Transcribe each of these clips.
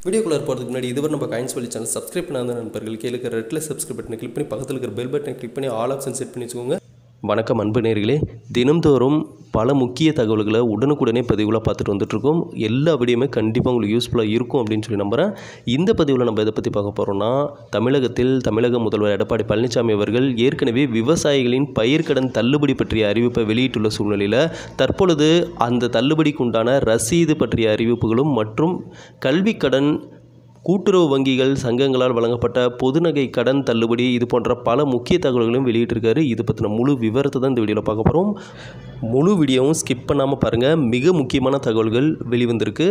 வீடியோக்குள்ளே போகிறதுக்கு முன்னாடி இதுவரை நம்ம காயின்ஸ் வழி சேனல் சப்ஸ்கிரைப் பண்ணாத நண்பர்கள் கீழே இருக்கிற ரெட்டில் சப்ஸ்கிரைப் பட்டனை கிளிக் பண்ணி பக்கத்தில் இருக்கிற பெல் பட்டனை கிளிக் பண்ணி ஆல் ஆப்ஷன் செட் பண்ணி வச்சுக்கோங்க வணக்கம் அன்பு நேர்களே தினம்தோறும் பல முக்கிய தகவல்களை உடனுக்குடனே பதிவுகளை பார்த்துட்டு வந்துட்டுருக்கோம் எல்லா வீடியோமே கண்டிப்பாக உங்களுக்கு யூஸ்ஃபுல்லாக இருக்கும் அப்படின்னு சொல்லி நம்புகிறேன் இந்த பதிவில் நம்ம எதை பற்றி பார்க்க போகிறோம்னா தமிழகத்தில் தமிழக முதல்வர் எடப்பாடி பழனிசாமி அவர்கள் ஏற்கனவே விவசாயிகளின் பயிர்க்கடன் தள்ளுபடி பற்றிய அறிவிப்பை வெளியிட்டுள்ள சூழ்நிலையில் தற்பொழுது அந்த தள்ளுபடிக்கு உண்டான ரசீது பற்றிய அறிவிப்புகளும் மற்றும் கல்விக்கடன் கூட்டுறவு வங்கிகள் சங்கங்களால் வழங்கப்பட்ட பொதுநகை கடன் தள்ளுபடி இது போன்ற பல முக்கிய தகவல்களையும் வெளியிட்டிருக்காரு இது பற்றின முழு விவரத்தை தான் இந்த வீடியோவில் பார்க்க போகிறோம் முழு வீடியோவும் ஸ்கிப் பண்ணாமல் பாருங்கள் மிக முக்கியமான தகவல்கள் வெளிவந்திருக்கு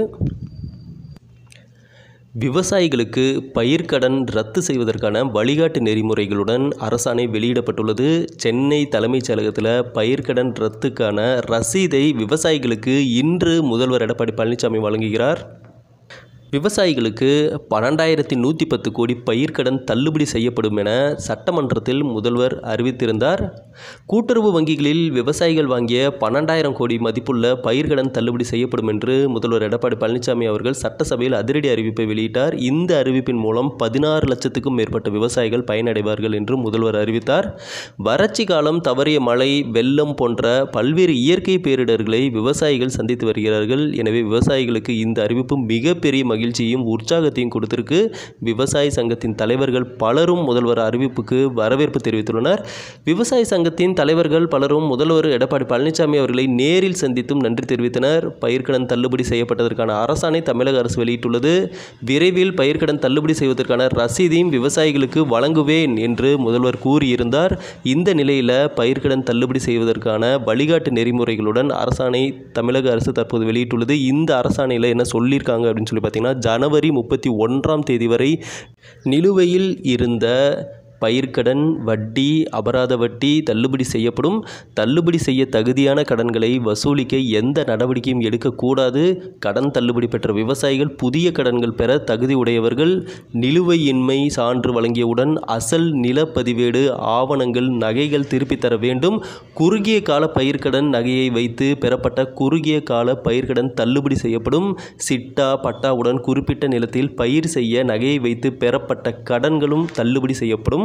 விவசாயிகளுக்கு பயிர்க்கடன் ரத்து செய்வதற்கான வழிகாட்டு நெறிமுறைகளுடன் அரசாணை வெளியிடப்பட்டுள்ளது சென்னை தலைமைச் செயலகத்தில் பயிர்க்கடன் ரத்துக்கான ரசீதை விவசாயிகளுக்கு இன்று முதல்வர் எடப்பாடி பழனிசாமி வழங்குகிறார் விவசாயிகளுக்கு பன்னெண்டாயிரத்தி நூற்றி பத்து கோடி பயிர்க்கடன் தள்ளுபடி செய்யப்படும் என சட்டமன்றத்தில் முதல்வர் அறிவித்திருந்தார் கூட்டுறவு வங்கிகளில் விவசாயிகள் வாங்கிய பன்னெண்டாயிரம் கோடி மதிப்புள்ள பயிர்க்கடன் தள்ளுபடி செய்யப்படும் என்று முதல்வர் எடப்பாடி பழனிசாமி அவர்கள் சட்டசபையில் அதிரடி அறிவிப்பை வெளியிட்டார் இந்த அறிவிப்பின் மூலம் பதினாறு லட்சத்துக்கும் மேற்பட்ட விவசாயிகள் பயனடைவார்கள் என்று முதல்வர் அறிவித்தார் வறட்சி காலம் தவறிய மழை வெள்ளம் போன்ற பல்வேறு இயற்கை பேரிடர்களை விவசாயிகள் சந்தித்து வருகிறார்கள் எனவே விவசாயிகளுக்கு இந்த அறிவிப்பு மிகப்பெரிய மகிழ்ச்சியையும் உற்சாகத்தையும் கொடுத்திருக்கு விவசாய சங்கத்தின் தலைவர்கள் பலரும் முதல்வர் அறிவிப்புக்கு வரவேற்பு தெரிவித்துள்ளனர் விவசாய சங்கத்தின் தலைவர்கள் பலரும் முதல்வர் எடப்பாடி பழனிசாமி அவர்களை நேரில் சந்தித்தும் நன்றி தெரிவித்தனர் பயிர்க்கடன் தள்ளுபடி செய்யப்பட்டதற்கான அரசாணை தமிழக அரசு வெளியிட்டுள்ளது விரைவில் பயிர்க்கடன் தள்ளுபடி செய்வதற்கான ரசீதையும் விவசாயிகளுக்கு வழங்குவேன் என்று முதல்வர் கூறியிருந்தார் இந்த நிலையில் பயிர்க்கடன் தள்ளுபடி செய்வதற்கான வழிகாட்டு நெறிமுறைகளுடன் அரசாணை தமிழக அரசு தற்போது வெளியிட்டுள்ளது இந்த அரசாணையில் என்ன சொல்லியிருக்காங்க அப்படின்னு சொல்லி பார்த்தீங்கன்னா ஜனவரி முப்பத்தி ஒன்றாம் தேதி வரை நிலுவையில் இருந்த பயிர்க்கடன் வட்டி அபராத வட்டி தள்ளுபடி செய்யப்படும் தள்ளுபடி செய்ய தகுதியான கடன்களை வசூலிக்க எந்த நடவடிக்கையும் எடுக்கக்கூடாது கடன் தள்ளுபடி பெற்ற விவசாயிகள் புதிய கடன்கள் பெற தகுதி உடையவர்கள் நிலுவையின்மை சான்று வழங்கியவுடன் அசல் நிலப்பதிவேடு ஆவணங்கள் நகைகள் திருப்பித் தர வேண்டும் குறுகிய கால பயிர்க்கடன் நகையை வைத்து பெறப்பட்ட குறுகிய கால பயிர்க்கடன் தள்ளுபடி செய்யப்படும் சிட்டா பட்டாவுடன் குறிப்பிட்ட நிலத்தில் பயிர் செய்ய நகையை வைத்து பெறப்பட்ட கடன்களும் தள்ளுபடி செய்யப்படும்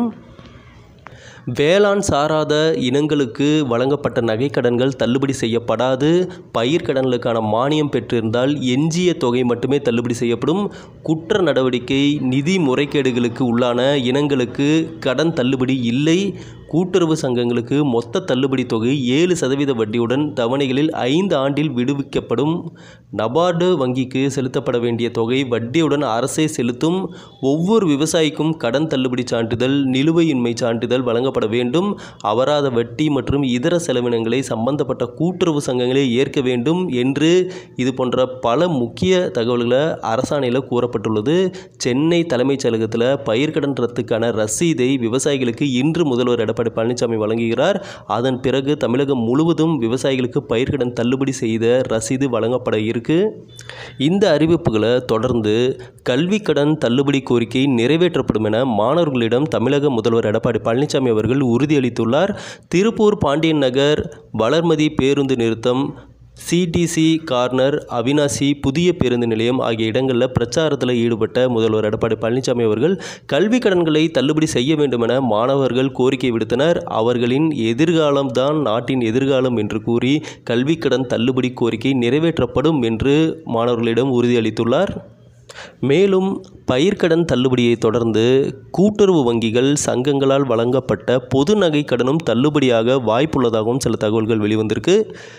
வேளாண் சாராத இனங்களுக்கு வழங்கப்பட்ட நகைக்கடன்கள் தள்ளுபடி செய்யப்படாது பயிர்க்கடன்களுக்கான மானியம் பெற்றிருந்தால் எஞ்சிய தொகை மட்டுமே தள்ளுபடி செய்யப்படும் குற்ற நடவடிக்கை நிதி முறைகேடுகளுக்கு உள்ளான இனங்களுக்கு கடன் தள்ளுபடி இல்லை கூட்டுறவு சங்கங்களுக்கு மொத்த தள்ளுபடி தொகை ஏழு சதவீத வட்டியுடன் தவணைகளில் ஐந்து ஆண்டில் விடுவிக்கப்படும் நபார்டு வங்கிக்கு செலுத்தப்பட வேண்டிய தொகை வட்டியுடன் அரசே செலுத்தும் ஒவ்வொரு விவசாயிக்கும் கடன் தள்ளுபடி சான்றிதழ் நிலுவையின்மை சான்றிதழ் வழங்கப்பட வேண்டும் அபராத வட்டி மற்றும் இதர செலவினங்களை சம்பந்தப்பட்ட கூட்டுறவு சங்கங்களே ஏற்க வேண்டும் என்று இது போன்ற பல முக்கிய தகவல்களை அரசாணையில் கூறப்பட்டுள்ளது சென்னை தலைமைச் செயலகத்தில் பயிர்க்கடன் ரத்துக்கான ரசீதை விவசாயிகளுக்கு இன்று முதல்வர் எடப்பாடி பழனிசாமி வழங்குகிறார் அதன் பிறகு தமிழகம் முழுவதும் விவசாயிகளுக்கு பயிர்க்கடன் தள்ளுபடி செய்த ரசீது வழங்கப்பட இருக்கு இந்த அறிவிப்புகளை தொடர்ந்து கல்வி கடன் தள்ளுபடி கோரிக்கை நிறைவேற்றப்படும் என மாணவர்களிடம் தமிழக முதல்வர் எடப்பாடி பழனிசாமி அவர்கள் உறுதியளித்துள்ளார் திருப்பூர் பாண்டியன் நகர் வளர்மதி பேருந்து நிறுத்தம் சிடிசி கார்னர் அவினாசி புதிய பேருந்து நிலையம் ஆகிய இடங்களில் பிரச்சாரத்தில் ஈடுபட்ட முதல்வர் எடப்பாடி பழனிசாமி அவர்கள் கல்வி கடன்களை தள்ளுபடி செய்ய வேண்டும் என மாணவர்கள் கோரிக்கை விடுத்தனர் அவர்களின் எதிர்காலம் தான் நாட்டின் எதிர்காலம் என்று கூறி கல்வி கடன் தள்ளுபடி கோரிக்கை நிறைவேற்றப்படும் என்று மாணவர்களிடம் உறுதியளித்துள்ளார் மேலும் பயிர்க்கடன் தள்ளுபடியை தொடர்ந்து கூட்டுறவு வங்கிகள் சங்கங்களால் வழங்கப்பட்ட பொது நகை கடனும் தள்ளுபடியாக வாய்ப்புள்ளதாகவும் சில தகவல்கள் வெளிவந்திருக்கு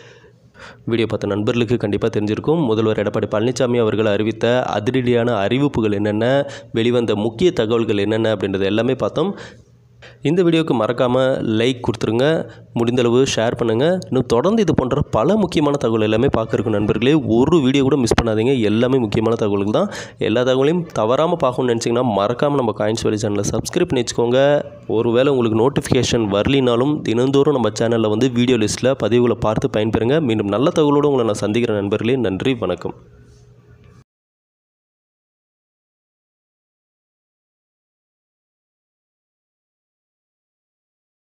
வீடியோ பார்த்த நண்பர்களுக்கு கண்டிப்பாக தெரிஞ்சிருக்கும் முதல்வர் எடப்பாடி பழனிசாமி அவர்கள் அறிவித்த அதிரடியான அறிவிப்புகள் என்னென்ன வெளிவந்த முக்கிய தகவல்கள் என்னென்ன அப்படின்றது எல்லாமே பார்த்தோம் இந்த வீடியோவுக்கு மறக்காமல் லைக் கொடுத்துருங்க முடிந்தளவு ஷேர் பண்ணுங்கள் இன்னும் தொடர்ந்து இது போன்ற பல முக்கியமான தகவல் எல்லாமே பார்க்குறக்கும் நண்பர்களே ஒரு வீடியோ கூட மிஸ் பண்ணாதீங்க எல்லாமே முக்கியமான தகவல்கள் தான் எல்லா தகவலையும் தவறாமல் பார்க்கணும்னு நினச்சிங்கன்னா மறக்காமல் நம்ம காயின்ஸ் வழி சேனலை சப்ஸ்கிரைப் பண்ணி வச்சுக்கோங்க ஒருவேளை உங்களுக்கு நோட்டிஃபிகேஷன் வரலினாலும் தினந்தோறும் நம்ம சேனலில் வந்து வீடியோ லிஸ்ட்டில் பதிவுகளை பார்த்து பயன்பெறுங்க மீண்டும் நல்ல தகவலோடு உங்களை நான் சந்திக்கிறேன் நண்பர்களே நன்றி வணக்கம்